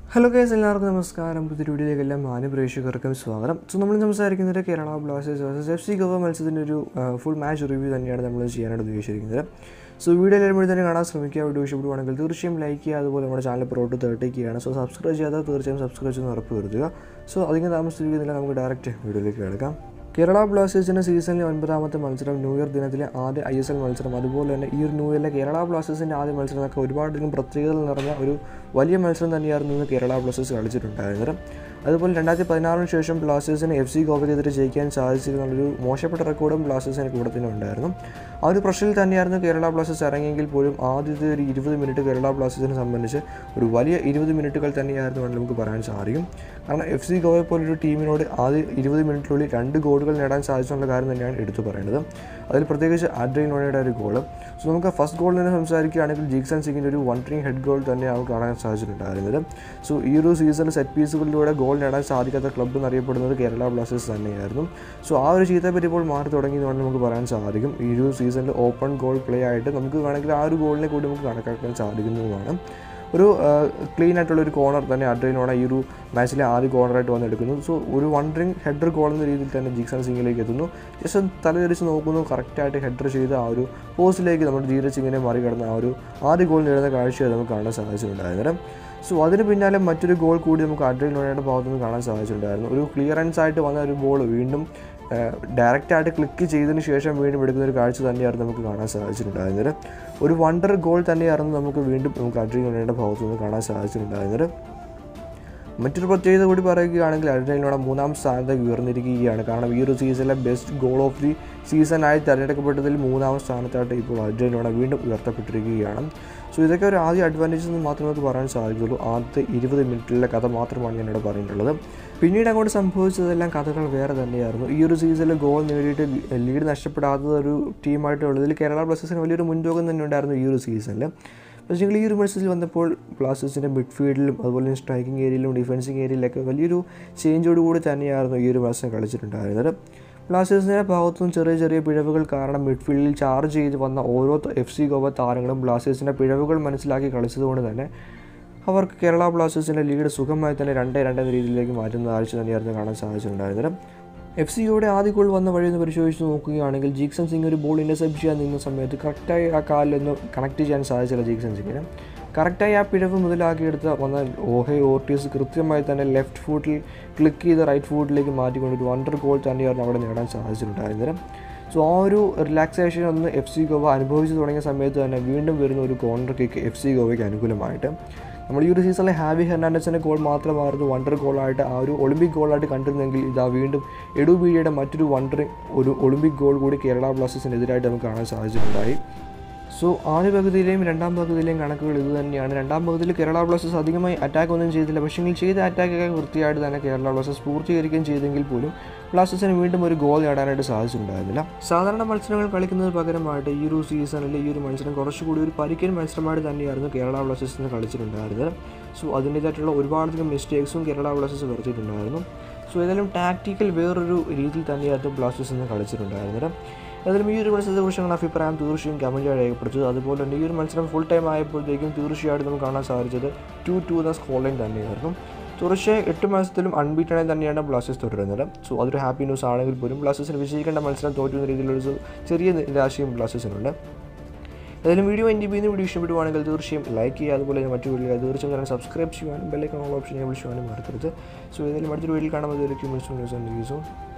hello case എല്ലാവർക്കും നമസ്കാരം പുതിയ വീഡിയോയിലേക്കെല്ലാം മാന്യ പ്രേക്ഷകർക്കും സ്വാഗതം സോ നമ്മൾ സംസാരിക്കുന്നത് Kerala Blasters versus F C Goa മത്സരത്തിൻ്റെ ഒരു ഫുൾ മാച്ച് റിവ്യൂ തന്നെയാണ് നമ്മൾ ചെയ്യാനായിട്ട് ഉദ്ദേശിച്ചിരിക്കുന്നത് സോ വീഡിയോ എല്ലാവരും തന്നെ കാണാൻ ശ്രമിക്കുക വീഡിയോ ഇഷ്ടപ്പെടുവാണെങ്കിൽ തീർച്ചയായും ലൈക്ക് ചെയ്യുക അതുപോലെ നമ്മുടെ ചാനൽ പുറത്ത് തേട്ടിക്കുകയാണ് സോ സബ്സ്ക്രൈബ് ചെയ്യാതെ തീർച്ചയായും സബ്സ്ക്രൈബ് ചെയ്യുന്ന ഉറപ്പ് വരുത്തുക സോ അധികം താമസിച്ചിരിക്കുന്നില്ല നമുക്ക് ഡയറക്റ്റ് വീഡിയോയിലേക്ക് കിടക്കാം കേരള ബ്ലാസ്റ്റേഴ്സിൻ്റെ സീസണിലെ ഒൻപതാമത്തെ മത്സരം ന്യൂ ഇയർ ദിനത്തിലെ ആദ്യ ഐ എസ് എൽ മത്സരം അതുപോലെ തന്നെ ഈ ഒരു ന്യൂ ഇയറിലെ കേരള ബ്ലാസ്റ്റേഴ്സിൻ്റെ ആദ്യ മത്സരം എന്നൊക്കെ ഒരുപാടധികം പ്രത്യേകതകൾ നിറഞ്ഞ ഒരു വലിയ മത്സരം തന്നെയായിരുന്നു ഇന്ന് കേരള ബ്ലാസ്റ്റേഴ്സ് കളിച്ചിട്ടുണ്ടായിരുന്നത് അതുപോലെ രണ്ടായിരത്തി പതിനാറിന് ശേഷം ബ്ലാസ്റ്റേഴ്സിന് എഫ് സി ഗോവയ്ക്കെതിരെ ജയിക്കാൻ സാധിച്ചിരുന്നുള്ളൊരു മോശപ്പെട്ട റെക്കോർഡും ബ്ലാസ്റ്റേഴ്സിന് കൂടെ തന്നെ ഉണ്ടായിരുന്നു ആ ഒരു പ്രഷറിൽ തന്നെയായിരുന്നു കേരള ബ്ലാസ്റ്റേഴ്സ് ഇറങ്ങിയെങ്കിൽ പോലും ആദ്യത്തെ ഒരു ഇരുപത് മിനിറ്റ് കേരള ബ്ലാസ്റ്റേഴ്സിനെ സംബന്ധിച്ച് ഒരു വലിയ ഇരുപത് മിനിറ്റുകൾ തന്നെയായിരുന്നു എന്ന് നമുക്ക് പറയാൻ സാധിക്കും കാരണം എഫ് സി ഗോവയെ പോലൊരു ടീമിനോട് ആദ്യ ഇരുപത് മിനിറ്റിനുള്ളിൽ രണ്ട് ഗോളുകൾ നേടാൻ സാധിച്ചുള്ള കാര്യം തന്നെയാണ് എടുത്തു പറയേണ്ടത് അതിൽ പ്രത്യേകിച്ച് ആഡ്രിനോണയുടെ ഒരു ഗോൾ സോ നമുക്ക് ഫസ്റ്റ് ഗോളിൽ നിന്ന് സംസാരിക്കുകയാണെങ്കിൽ ജീക്സൺ സിംഗിൻ്റെ ഒരു വണ്ടറിങ് ഹെഡ് ഗോൾ തന്നെ നമുക്ക് കാണാൻ സാധിച്ചിട്ടുണ്ടായിരുന്നത് സോ ഈ ഒരു സീസണിൽ സെറ്റ് പീസുകളിലൂടെ ഗോൾ നേടാൻ സാധിക്കാത്ത ക്ലബ്ബ് എന്നറിയപ്പെടുന്നത് കേരള ബ്ലാസ്റ്റേഴ്സ് തന്നെയായിരുന്നു സോ ആ ഒരു ചീത്തപ്പറ്റി ഇപ്പോൾ മാറി തുടങ്ങിയതുകൊണ്ട് നമുക്ക് പറയാൻ സാധിക്കും ഈ ഒരു സീസണിൽ ഓപ്പൺ ഗോൾ പ്ലേ ആയിട്ട് നമുക്ക് വേണമെങ്കിൽ ആ ഒരു ഗോളിനെ കൂടി നമുക്ക് കണക്കാക്കാൻ സാധിക്കുന്നതുമാണ് ഒരു ക്ലീൻ ആയിട്ടുള്ള ഒരു കോർണർ തന്നെ അഡ്രീനോണ ഈ ഒരു മാച്ചിലെ ആദ്യ കോർണറായിട്ട് വന്നെടുക്കുന്നു സോ ഒരു വണ്ടറിങ് ഹെഡർ ഗോൾ എന്ന രീതിയിൽ തന്നെ ജിക്സൺ സിംഗിലേക്ക് എത്തുന്നു ജസ്റ്റ് തലതിരിച്ച് നോക്കുന്നു കറക്റ്റായിട്ട് ഹെഡർ ചെയ്ത് ആ ഒരു പോസ്റ്റിലേക്ക് നമ്മുടെ ധീരജ് സിംഗിനെ മറികടന്ന് ആ ഒരു ആദ്യ ഗോൾ നേടുന്ന കാഴ്ച നമുക്ക് കാണാൻ സാധിച്ചിട്ടുണ്ടായിരുന്നു സോ അതിന് പിന്നാലെ മറ്റൊരു ഗോൾ കൂടി നമുക്ക് അഡ്രീനോണയുടെ ഭാഗത്തു നിന്ന് കാണാൻ സാധിച്ചിട്ടുണ്ടായിരുന്നു ഒരു ക്ലിയറൻസ് ആയിട്ട് വന്ന ഒരു ബോൾ വീണ്ടും ഡയറക്റ്റായിട്ട് ക്ലിക്ക് ചെയ്തതിന് ശേഷം വീണ്ടും എടുക്കുന്ന ഒരു കാഴ്ച തന്നെയായിരുന്നു നമുക്ക് കാണാൻ സാധിച്ചിട്ടുണ്ടായിരുന്നത് ഒരു വണ്ടർ ഗോൾ തന്നെയായിരുന്നു നമുക്ക് വീണ്ടും നമുക്ക് അഡ്രീനോണയുടെ ഭാഗത്തു നിന്ന് കാണാൻ സാധിച്ചിട്ടുണ്ടായിരുന്നത് മറ്റൊരു പ്രത്യേകത കൂടി പറയുകയാണെങ്കിൽ അർജന്റീനയുടെ മൂന്നാം സ്ഥാനത്തേക്ക് ഉയർന്നിരിക്കുകയാണ് കാരണം ഈ ഒരു സീസണിലെ ബെസ്റ്റ് ഗോൾ ഓഫ് ദി സീസണായി തിരഞ്ഞെടുക്കപ്പെട്ടതിൽ മൂന്നാം സ്ഥാനത്തായിട്ട് ഇപ്പോൾ അർജന്റീന വീണ്ടും ഉയർത്തപ്പെട്ടിരിക്കുകയാണ് സോ ഇതൊക്കെ ഒരു ആദ്യ അഡ്വാൻറ്റേജ് എന്ന് മാത്രമേ നമുക്ക് പറയാൻ സാധിക്കുള്ളൂ ആദ്യത്തെ ഇരുപത് മിനിറ്റിലെ കഥ മാത്രമാണ് ഞാനിവിടെ പറഞ്ഞിട്ടുള്ളത് പിന്നീട് അങ്ങോട്ട് സംഭവിച്ചതെല്ലാം കഥകൾ വേറെ തന്നെയായിരുന്നു ഈ ഒരു സീസണിൽ ഗോൾ നേടിയിട്ട് ലീഡ് നഷ്ടപ്പെടാത്ത ഒരു ടീമായിട്ടുള്ളതിൽ കേരള ബ്ലാസ്റ്റേഴ്സിന് വലിയൊരു മുൻതൂക്കം തന്നെ ഉണ്ടായിരുന്നു ഈ ഒരു സീസണിൽ പക്ഷേ ഈ ഒരു മത്സരത്തിൽ വന്നപ്പോൾ ബ്ലാസ്റ്റേഴ്സിൻ്റെ മിഡ്ഫീൽഡിലും അതുപോലെ തന്നെ സ്ട്രൈക്കിംഗ് ഏരിയയിലും ഡിഫൻസിങ് ഏരിയയിലൊക്കെ വലിയൊരു ചേഞ്ചോട് കൂടി തന്നെയായിരുന്നു ഈ ഒരു മത്സരം കളിച്ചിട്ടുണ്ടായിരുന്നത് ബ്ലാസ്റ്റേഴ്സിൻ്റെ ഭാഗത്തുനിന്ന് ചെറിയ ചെറിയ പിഴവുകൾ കാരണം മിഡ്ഫീൽഡിൽ ചാർജ് ചെയ്ത് വന്ന ഓരോ എഫ് സി ഗോവ താരങ്ങളും ബ്ലാസ്റ്റേഴ്സിൻ്റെ പിഴവുകൾ മനസ്സിലാക്കി കളിച്ചതുകൊണ്ട് തന്നെ അവർക്ക് കേരള ബ്ലാസ്റ്റേഴ്സിൻ്റെ ലീഡ് സുഖമായി തന്നെ രണ്ടേ രണ്ട് എന്ന രീതിയിലേക്ക് മാറ്റുന്ന കാഴ്ച തന്നെയായിരുന്നു കാണാൻ സാധിച്ചിട്ടുണ്ടായിരുന്നത് എഫ് സിയുടെ ആദ്യ ഗോൾ വന്ന വഴി എന്ന് പരിശോധിച്ച് നോക്കുകയാണെങ്കിൽ ജീക്സൺ സിംഗ് ഒരു ബോൾ ഇൻ്റർസെപ്റ്റ് ചെയ്യാൻ നിന്ന സമയത്ത് കറക്റ്റായി ആ കാലിലൊന്ന് കണക്ട് ചെയ്യാൻ സാധിച്ചില്ല ജീക്സൺ സിംഗിന് കറക്റ്റായി ആ പിഴവ് മുതലാക്കിയെടുത്ത വന്ന ഓഹെ ഓർട്ടീസ് കൃത്യമായി തന്നെ ലെഫ്റ്റ് ഫുട്ടിൽ ക്ലിക്ക് ചെയ്ത് റൈറ്റ് ഫുട്ടിലേക്ക് മാറ്റിക്കൊണ്ട് ഒരു വണ്ടർ ഗോൾ തന്നെയായിരുന്നു അവിടെ നേടാൻ സാധിച്ചിട്ടുണ്ടായിരുന്നത് സോ ആ ഒരു റിലാക്സേഷൻ ഒന്ന് എഫ് സി ഗോവ അനുഭവിച്ചു തുടങ്ങിയ സമയത്ത് തന്നെ വീണ്ടും വരുന്ന ഒരു കോർണർ കിക്ക് എഫ് സി ഗോവയ്ക്ക് അനുകൂലമായിട്ട് നമ്മൾ ഈ ഒരു സീസണിലെ ഹാവി ഹെർണാണ്ടസിൻ്റെ ഗോൾ മാത്രമായിരുന്നു വണ്ടർ ഗോളായിട്ട് ആ ഒരു ഒളിമ്പിക് ഗോളായിട്ട് കണ്ടിരുന്നെങ്കിൽ ഇതാ വീണ്ടും എഡു ബീഡിയുടെ മറ്റൊരു വണ്ടർ ഒരു ഒളിമ്പിക് ഗോൾ കൂടി കേരള ബ്ലാസ്റ്റേഴ്സിനെതിരായിട്ട് നമുക്ക് കാണാൻ സാധിച്ചിട്ടുണ്ടായി സോ ആദ്യ പകുതിയിലെയും രണ്ടാം പകുതിയിലെയും കണക്കുകൾ ഇത് തന്നെയാണ് രണ്ടാം പകുതിയിൽ കേരള ബ്ലാസ്റ്റേഴ്സ് അധികമായി അറ്റാക്ക് ഒന്നും ചെയ്തില്ല പക്ഷേ ചെയ്ത അറ്റാക്കൊക്കെ വൃത്തിയായിട്ട് തന്നെ കേരള ബ്ലാസ്റ്റേഴ്സ് പൂർത്തീകരിക്കുകയും ചെയ്തെങ്കിൽ പോലും ബ്ലാസ്റ്റേഴ്സിന് വീണ്ടും ഒരു ഗോൾ നേടാനായിട്ട് സാധിച്ചിട്ടുണ്ടായിരുന്നില്ല സാധാരണ മത്സരങ്ങൾ കളിക്കുന്നത് പകരമായിട്ട് ഈ ഒരു സീസണിൽ ഈ ഒരു മത്സരം കുറച്ചുകൂടി ഒരു പരിക്കൻ മത്സരമായിട്ട് തന്നെയായിരുന്നു കേരള ബ്ലാസ്റ്റേഴ്സിന് കളിച്ചിട്ടുണ്ടായിരുന്നത് സോ അതിൻ്റേതായിട്ടുള്ള ഒരുപാടധികം മിസ്റ്റേക്സും കേരള ബ്ലാസ്റ്റേഴ്സ് വരുത്തിയിട്ടുണ്ടായിരുന്നു സോ ഏതായാലും ടാക്റ്റിക്കൽ വേറൊരു രീതിയിൽ തന്നെയായിരുന്നു ബ്ലാസ്റ്റേഴ്സിന് കളിച്ചിട്ടുണ്ടായിരുന്നത് ഏതായാലും ഈ ഒരു മത്സരത്തെ കുറിച്ചുള്ള അഭിപ്രായം തീർച്ചയായും കമൻറ്റായി രേഖപ്പെടുത്തുക അതുപോലെ തന്നെ ഈ ഒരു മത്സരം ഫുൾ ടൈം ആയപ്പോഴത്തേക്കും തീർച്ചയായിട്ടും നമുക്ക് കാണാൻ സാധിച്ചത് ടു ടു എന്ന സ്കോർ ലൈൻ തന്നെയായിരുന്നു തീർച്ചയായും എട്ട് മത്സരത്തിലും അൺബീറ്റണായി തന്നെയാണ് ബ്ലാസ്റ്റേഴ്സ് തുടരുന്നത് സോ അതൊരു ഹാപ്പി ന്യൂസ് ആണെങ്കിൽ പോലും ബ്ലാസ്റ്റേഴ്സിന് വിജയിക്കേണ്ട മത്സരം തോറ്റു എന്ന രീതിയിലൊരു ചെറിയ നിരാശയും ബ്ലാസ്റ്റേഴ്സിനുണ്ട് ഏതായാലും വീഡിയോ എൻ്റെ വീഡിയോ വീഡിയോ ഇഷ്ടപ്പെടുവാണെങ്കിൽ തീർച്ചയായും ലൈക്ക് ചെയ്യുക അതുപോലെ തന്നെ മറ്റു വീഡിയോ തീർച്ചയായും ചാനൽ സബ്സ്ക്രൈബ് ചെയ്യാനും ബെല്ലൈക്കൺ ഓൾ ഓപ്ഷൻ എബിൾ ചെയ്യാനും മറക്കരുത് സോ ഏതായാലും അടുത്തൊരു വീഡിയോയിൽ കാണാൻ മതി ന്യൂസ് ന്യൂസ്